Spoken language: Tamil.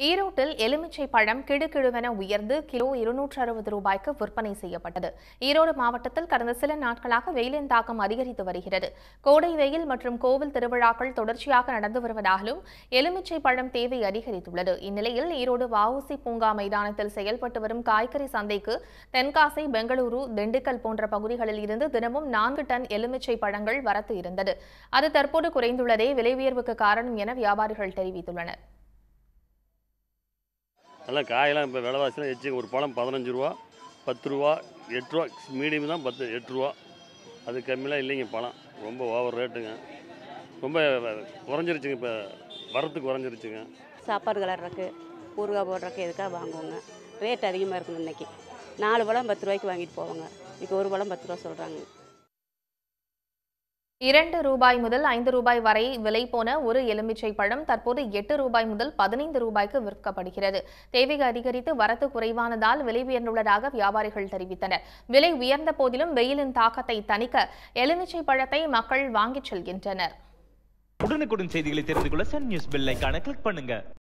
ஈரோட்டில் எலுமிச்சை பழம் கிடுகிடுவென உயர்ந்து கிலோ இருநூற்று அறுபது ரூபாய்க்கு விற்பனை செய்யப்பட்டது ஈரோடு மாவட்டத்தில் கடந்த சில நாட்களாக வெயிலின் தாக்கம் அதிகரித்து வருகிறது கோடை வெயில் மற்றும் கோவில் திருவிழாக்கள் தொடர்ச்சியாக நடந்து வருவதாலும் எலுமிச்சை பழம் தேவை அதிகரித்துள்ளது இந்நிலையில் ஈரோடு வஉசி பூங்கா மைதானத்தில் செயல்பட்டு வரும் காய்கறி சந்தைக்கு தென்காசி பெங்களூரு திண்டுக்கல் போன்ற பகுதிகளில் இருந்து தினமும் நான்கு டன் எலுமிச்சை பழங்கள் வரத்து இருந்தது அது தற்போது குறைந்துள்ளதே விலை உயர்வுக்கு காரணம் என வியாபாரிகள் தெரிவித்துள்ளனர் நல்லா காயெல்லாம் இப்போ விலைவாசிலாம் எச்சு ஒரு பழம் பதினஞ்சு ரூபா பத்து ரூபா எட்டு ரூபா மீடியம் தான் பத்து எட்டு ரூபா அது கம்மிலாம் இல்லைங்க பழம் ரொம்ப ஓவர் ரேட்டுங்க ரொம்ப குறைஞ்சிருச்சுங்க இப்போ வரத்து குறைஞ்சிருச்சுங்க சாப்பாடு கலர்றக்கு ஊறுகாய் போடுறக்கு எதுக்காக வாங்குவோங்க ரேட் அதிகமாக இருக்குங்க இன்னைக்கு நாலு பழம் பத்து ரூபாய்க்கு வாங்கிட்டு போவாங்க இப்போ ஒரு பழம் பத்து ரூபா சொல்கிறாங்க இரண்டு ரூபாய் முதல் ஐந்து ரூபாய் வரை விலை போன ஒரு எலுமிச்சை பழம் தற்போது எட்டு ரூபாய் முதல் பதினைந்து ரூபாய்க்கு விற்கப்படுகிறது தேவை அதிகரித்து வரத்து குறைவானதால் விலை உயர்ந்துள்ளதாக வியாபாரிகள் தெரிவித்தனர் விலை உயர்ந்த போதிலும் வெயிலின் தாக்கத்தை தணிக்க எலுமிச்சை பழத்தை மக்கள் வாங்கிச் செல்கின்றனர் உடனுக்குடன் செய்திகளை தெரிந்து கொள்ள சன் நியூஸ் பெல் ஐகானை கிளிக் பண்ணுங்க